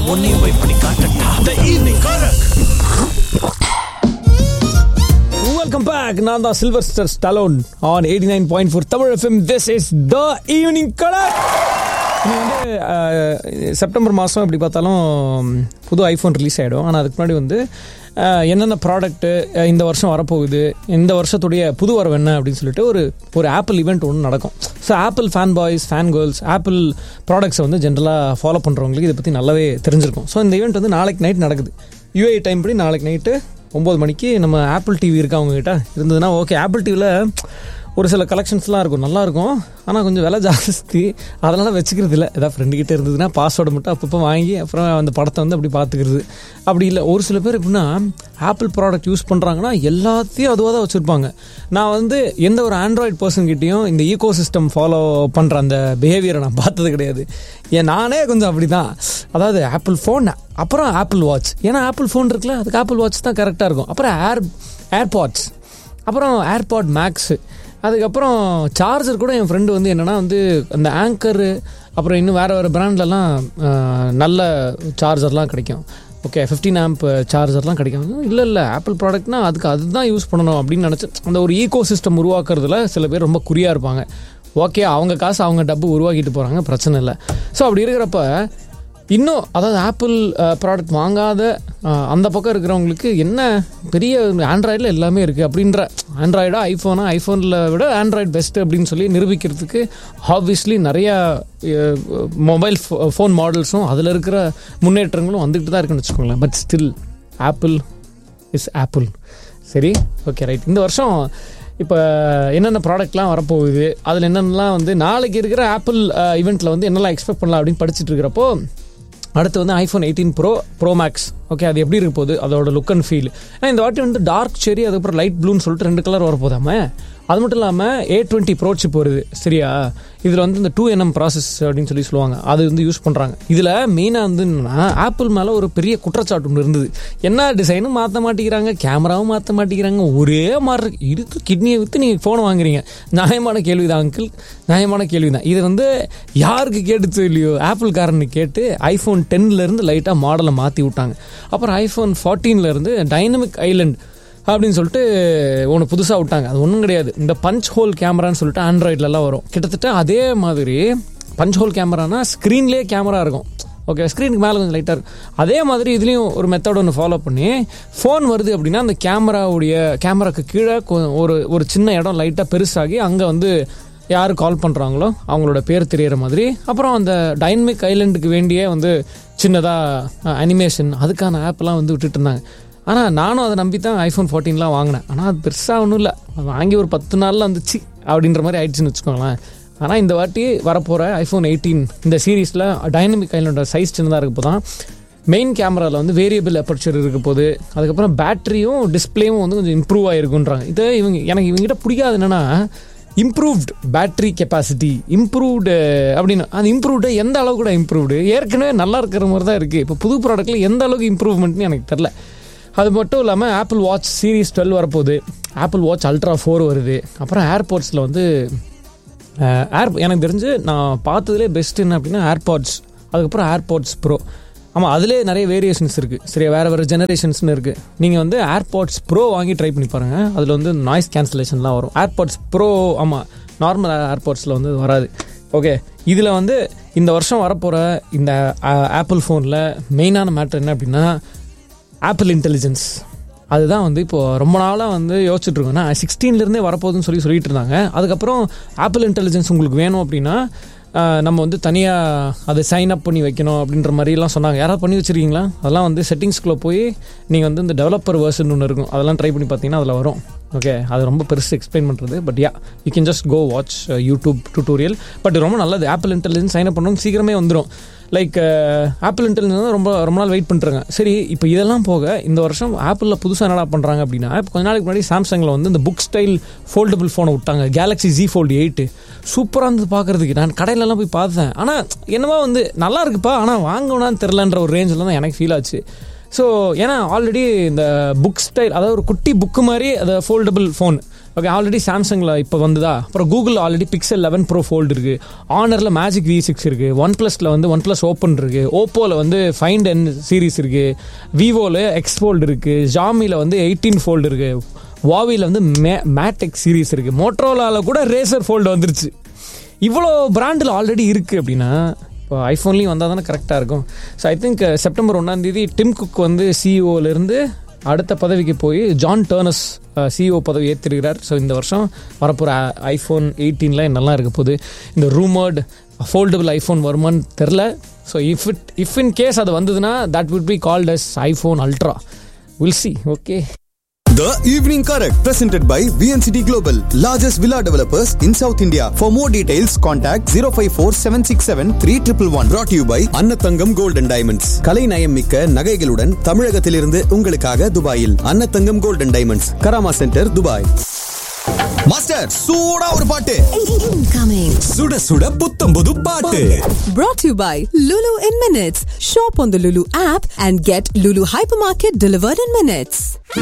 உன்னையும் போய் பண்ணி காட்டட்டா the evening correct welcome back நான் தான் silver star Stallone on eighty nine point four Tamil FM this is the evening colour இது வந்து அஹ், செப்டம்பர் மாதம் எப்படி பார்த்தாலும் புது ஐஃபோன் ரிலீஸ் ஆகிடும் ஆனால் அதுக்கு முன்னாடி வந்து அஹ், என்னென்ன ப்ராடக்ட்டு இந்த வருஷம் வரப்போகுது இந்த வருஷத்துடைய புது வரவு என்ன அப்படின்னு சொல்லிட்டு ஒரு ஒரு ஆப்பிள் ஈவெண்ட் ஒன்று நடக்கும் so Apple fan boys fan girls Apple ப்ராடக்ட்ஸை வந்து ஜென்ரலாக ஃபாலோ பண்ணுறவங்களுக்கு இதை பற்றி நல்லாவே தெரிஞ்சிருக்கும் ஸோ இந்த ஈவெண்ட் வந்து நாளைக்கு நைட் நடக்குது யூஏ டைம் படி நாளைக்கு நைட்டு ஒம்பது மணிக்கு நம்ம ஆப்பிள் டிவி இருக்கா அவங்ககிட்ட இருந்ததுன்னா ஓகே ஆப்பிள் டிவியில் ஒரு சில கலெக்ஷன்ஸ்லாம் இருக்கும் நல்லா இருக்கும் ஆனால் கொஞ்சம் விலை ஜாஸ்தி அதனால் வச்சுக்கிறது இல்லை ஏதாவது ஃப்ரெண்டு கிட்ட இருந்ததுன்னா பாஸ்வேர்டு மட்டும் அப்பப்போ வாங்கி அப்புறம் அந்த படத்தை வந்து அப்படி பார்த்துக்கிறது அப்படி இல்லை ஒரு சில பேர் எப்படின்னா ஆப்பிள் ப்ராடக்ட் யூஸ் பண்ணுறாங்கன்னா எல்லாத்தையும் அதுவாக தான் வச்சுருப்பாங்க நான் வந்து எந்த ஒரு ஆண்ட்ராய்டு பர்சன் கிட்டேயும் இந்த ஈகோ சிஸ்டம் ஃபாலோ பண்ணுற அந்த பிஹேவியரை நான் பார்த்தது கிடையாது ஏன் நானே கொஞ்சம் அப்படி தான் அதாவது ஆப்பிள் ஃபோன் அப்புறம் ஆப்பிள் வாட்ச் ஏன்னா ஆப்பிள் ஃபோன் இருக்குல்ல அதுக்கு ஆப்பிள் வாட்ச் தான் கரெக்டாக இருக்கும் அப்புறம் ஏர் ஏர்பாட்ஸ் அப்புறம் ஏர்பாட் மேக்ஸு அதுக்கப்புறம் சார்ஜர் கூட என் ஃப்ரெண்டு வந்து என்னென்னா வந்து அந்த ஆங்கரு அப்புறம் இன்னும் வேறு வேறு பிராண்ட்லலாம் நல்ல சார்ஜர்லாம் கிடைக்கும் ஓகே ஃபிஃப்டின் ஆம்ப் சார்ஜர்லாம் கிடைக்கும் இல்லை இல்லை ஆப்பிள் ப்ராடக்ட்னா அதுக்கு அதுதான் யூஸ் பண்ணணும் அப்படின்னு நினச்சி அந்த ஒரு ஈகோ சிஸ்டம் உருவாக்குறதுல சில பேர் ரொம்ப குறியாக இருப்பாங்க ஓகே அவங்க காசு அவங்க டப்பு உருவாக்கிட்டு போகிறாங்க பிரச்சனை இல்லை ஸோ அப்படி இருக்கிறப்ப இன்னும் அதாவது ஆப்பிள் ப்ராடக்ட் வாங்காத அஹ், அந்த பக்கம் இருக்கிறவங்களுக்கு என்ன பெரிய ஆண்ட்ராய்டில் எல்லாமே இருக்குது அப்படின்ற ஆண்ட்ராய்டா ஐஃபோனா ஐஃபோனில் விட ஆண்ட்ராய்டு பெஸ்ட் அப்படின்னு சொல்லி நிரூபிக்கிறதுக்கு ஆப்வியஸ்லி நிறையா மொபைல் ஃபோன் மாடல்ஸும் அதில் இருக்கிற முன்னேற்றங்களும் வந்துக்கிட்டு தான் இருக்குன்னு வச்சுக்கோங்களேன் but still Apple is Apple சரி ஓகே ரைட் இந்த வருஷம் இப்போ என்னென்ன ப்ராடக்ட்லாம் வரப்போகுது அதில் என்னென்னலாம் வந்து நாளைக்கு இருக்கிற ஆப்பிள் ஈவெண்ட்டில் வந்து என்னெல்லாம் எக்ஸ்பெக்ட் பண்ணலாம் அப்படின்னு படிச்சுட்டு இருக்கிறப்போ அடுத்து வந்து iPhone eighteen pro pro max okay அது எப்படி இருக்க போகுது அதோட லுக் அண்ட் ஃபீல் ஏன்னா இந்த வாட்டி வந்து டார்க் செரி அதுக்கப்புறம் லைட் ப்ளூன்னு சொல்லிட்டு ரெண்டு கலர் வரப்போதாம அது மட்டும் இல்லாமல் ஏ டுவெண்ட்டி ப்ரோ சிப் வருது சரியா இதில் வந்து இந்த டூ என்எம் ப்ராசஸ் அப்படின்னு சொல்லி சொல்லுவாங்க அது வந்து யூஸ் பண்ணுறாங்க இதில் மெயினாக வந்து என்னன்னா ஆப்பிள் மேலே ஒரு பெரிய குற்றச்சாட்டு ஒன்று இருந்தது என்ன டிசைனும் மாற்ற மாட்டேங்கிறாங்க கேமராவும் மாற்ற மாட்டேங்கிறாங்க ஒரே மாதிரி இருக்கு இருக்கு கிட்னியை விற்று நீங்கள் ஃபோனை வாங்குறீங்க நியாயமான கேள்வி தான் அங்கிள் நியாயமான கேள்வி தான் இது வந்து யாருக்கு கேட்டுச்சோ இல்லையோ ஆப்பிள் காரனுக்கு கேட்டு ஐஃபோன் டென்லேருந்து லைட்டாக மாடலை மாற்றி விட்டாங்க அப்புறம் ஐஃபோன் ஃபோர்டீன்லேருந்து டைனமிக் ஐலண்ட் அப்படின்னு சொல்லிட்டு ஒன்று புதுசாக விட்டாங்க அது ஒன்றும் கிடையாது இந்த பஞ்ச் ஹோல் கேமரான்னு சொல்லிட்டு ஆண்ட்ராய்ட்லலாம் வரும் கிட்டத்தட்ட அதே மாதிரி பஞ்ச் ஹோல் கேமரானா ஸ்க்ரீன்லேயே கேமரா இருக்கும் ஓகே ஸ்க்ரீனுக்கு மேலே கொஞ்சம் லைட்டாக இருக்கும் அதே மாதிரி இதுலேயும் ஒரு மெத்தட் ஒன்று ஃபாலோ பண்ணி ஃபோன் வருது அப்படின்னா அந்த கேமராவுடைய கேமராக்கு கீழே கொ- ஒரு ஒரு சின்ன இடம் லைட்டாக பெருசாகி அங்கே வந்து யார் கால் பண்ணுறாங்களோ அவங்களோட பேர் தெரியற மாதிரி அப்புறம் அந்த டைனமிக் ஐலண்டுக்கு வேண்டிய வந்து சின்னதாக அனிமேஷன் அதுக்கான ஆப்லாம் வந்து விட்டுட்டு இருந்தாங்க ஆனால் நானும் அதை நம்பி தான் ஐஃபோன் ஃபோர்டீன்லாம் வாங்கினேன் ஆனால் அது பெருசாக ஒன்றும் இல்லை அது வாங்கி ஒரு பத்து நாளில் வந்துச்சு அப்படின்ற மாதிரி ஆயிடுச்சுன்னு வச்சுக்கோங்களேன் ஆனால் இந்த வாட்டி வரப்போகிற ஐஃபோன் எயிட்டீன் இந்த சீரீஸில் டைனமிக் ஐலண்டோட சைஸ் சின்னதாக இருக்க தான் மெயின் கேமராவில் வந்து வேரியபிள் அப்பர்ச்சர் இருக்க போது அதுக்கப்புறம் பேட்டரியும் டிஸ்பிளேவும் வந்து கொஞ்சம் இம்ப்ரூவ் ஆகிருக்குன்றாங்க இது இவங்க எனக்கு இவங்ககிட்ட பிடிக்காது என்னென்னா இம்ப்ரூவ்ட் பேட்டரி கெப்பாசிட்டி இம்ப்ரூவ்டு அப்படின்னு அது இம்ப்ரூவ்டு எந்த அளவுக்கு கூட இம்ப்ரூவ்டு ஏற்கனவே நல்லா இருக்கிற மாதிரி தான் இருக்குது இப்போ புது ப்ராடக்ட்டில் எந்த அளவுக்கு இம்ப்ரூவ்மெண்ட்னு எனக்கு தெரில அது மட்டும் இல்லாமல் ஆப்பிள் வாட்ச் சீரீஸ் டுவெல் வரப்போகுது ஆப்பிள் வாட்ச் அல்ட்ரா ஃபோர் வருது அப்புறம் ஏர்போர்ட்ஸில் வந்து ஏர் எனக்கு தெரிஞ்சு நான் பார்த்ததுலே பெஸ்ட் என்ன அப்படின்னா ஏர்பாட்ஸ் அதுக்கப்புறம் ஏர்பாட்ஸ் ப்ரோ ஆமாம் அதிலே நிறைய வேரியேஷன்ஸ் இருக்குது சரியா வேறு வேறு ஜெனரேஷன்ஸ்னு இருக்குது நீங்கள் வந்து ஏர்பாட்ஸ் ப்ரோ வாங்கி ட்ரை பண்ணி பாருங்கள் அதில் வந்து நாய்ஸ் கேன்சலேஷன்லாம் வரும் ஏர்பாட்ஸ் ப்ரோ ஆமாம் நார்மல் ஏர்பாட்ஸில் வந்து வராது ஓகே இதில் வந்து இந்த வருஷம் வரப்போகிற இந்த ஆப்பிள் ஃபோனில் மெயினான மேட்ரு என்ன அப்படின்னா ஆப்பிள் இன்டெலிஜென்ஸ் அதுதான் வந்து இப்போது ரொம்ப நாளாக வந்து யோசிச்சுட்டு இருக்கோம்னா சிக்ஸ்டீன்லேருந்தே வரப்போகுதுன்னு சொல்லி சொல்லிட்டு இருந்தாங்க அதுக்கப்புறம் ஆப்பிள் இன்டெலிஜென்ஸ் உங்களுக்கு வேணும் அப்படின்னா ஆஹ், நம்ம வந்து தனியாக அதை சைன் அப் பண்ணி வைக்கணும் அப்படின்ற மாதிரிலாம் சொன்னாங்க யாராவது பண்ணி வச்சிருக்கீங்களா அதெல்லாம் வந்து செட்டிங்ஸ்குள்ளே போய் நீங்கள் வந்து இந்த டெவலப்பர் வேர்ஷன் ஒன்று இருக்கும் அதெல்லாம் ட்ரை பண்ணி பார்த்தீங்கன்னா அதில் வரும் ஓகே அது ரொம்ப பெருசு எக்ஸ்பிளைன் பண்ணுறது but yeah you can just go watch YouTube tutorial but ரொம்ப நல்லது ஆப்பிள் இன்டெலிஜென்ஸ் சைன் அப் பண்ணணும் சீக்கிரமே வந்துடும் லைக் ஆப்பிள் இன்டெலிஜென்ஸ் ரொம்ப ரொம்ப நாள் வெயிட் பண்ணுறாங்க சரி இப்போ இதெல்லாம் போக இந்த வருஷம் ஆப்பிளில் புதுசாக என்னடா பண்ணுறாங்க அப்படின்னா இப்போ கொஞ்ச நாளைக்கு முன்னாடி சாம்சங்கில் வந்து இந்த புக் ஸ்டைல் ஃபோல்டபுள் ஃபோனை விட்டாங்க கேலக்ஸி ஜி ஃபோல்டு எயிட்டு சூப்பராக இருந்தது பார்க்குறதுக்கு நான் கடையிலலாம் போய் பார்த்தேன் ஆனால் என்னவோ வந்து நல்லா இருக்குப்பா ஆனால் வாங்கணும்னு தெரிலன்ற ஒரு ரேஞ்சில் தான் எனக்கு ஃபீல் ஆச்சு ஸோ ஏன்னா ஆல்ரெடி இந்த புக் ஸ்டைல் அதாவது ஒரு குட்டி புக்கு மாதிரி அதை ஃபோல்டபுள் ஃபோன் ஓகே ஆல்ரெடி சாம்சங்கில் இப்போ வந்ததா அப்புறம் Google already Pixel eleven pro fold இருக்குது ஆனரில் மேஜிக் வி சிக்ஸ் இருக்குது ஒன் ப்ளஸில் வந்து ஒன் ப்ளஸ் ஓப்பன் இருக்குது ஓப்போவில் வந்து ஃபைண்ட் என் சீரிஸ் இருக்குது விவோவில் எக்ஸ் ஃபோல்டு இருக்குது ஜாமியில் வந்து எயிட்டீன் ஃபோல்டு இருக்குது வாவியில் வந்து மே மேட்டெக் சீரிஸ் இருக்குது மோட்ரோலாவில் கூட ரேசர் ஃபோல்டு வந்துருச்சு இவ்வளோ பிராண்டில் ஆல்ரெடி இருக்குது அப்படின்னா இப்போ ஐஃபோன்லேயும் வந்தால் தானே கரெக்டாக இருக்கும் ஸோ ஐ திங்க் செப்டம்பர் ஒன்றாந்தேதி டிம் குக் வந்து சிஇஓலேருந்து அடுத்த பதவிக்கு போய் ஜான் டர்னஸ் சிஇஓ பதவி ஏற்றிருக்கிறார் ஸோ இந்த வருஷம் வரப்போகிற ஐஃபோன் எயிட்டீனில் என்னெல்லாம் இருக்க போகுது இந்த ரூமர்டு ஃபோல்டபுள் ஐஃபோன் வருமான்னு தெரில so if it if in case அது வந்ததுன்னா that would be called as iPhone ultra will see okay The Evening Correct, presented by VNCT Global, largest villa developers in South India. For more details, contact 054 767 3111. Brought to you by Annathangam Gold and Diamonds. கலை நயம் மிக்க நகைகளுடன் தமிழகத்திலிருந்து உங்களுக்காக துபாயில் Annathangam Gold and Diamonds, Karama centre Dubai master சூடா ஒரு பாட்டு Incoming. சுட சுட புத்தம் புது பாட்டு Brought to you by Lulu in Minutes. Shop on the Lulu app and get Lulu Hypermarket delivered in minutes.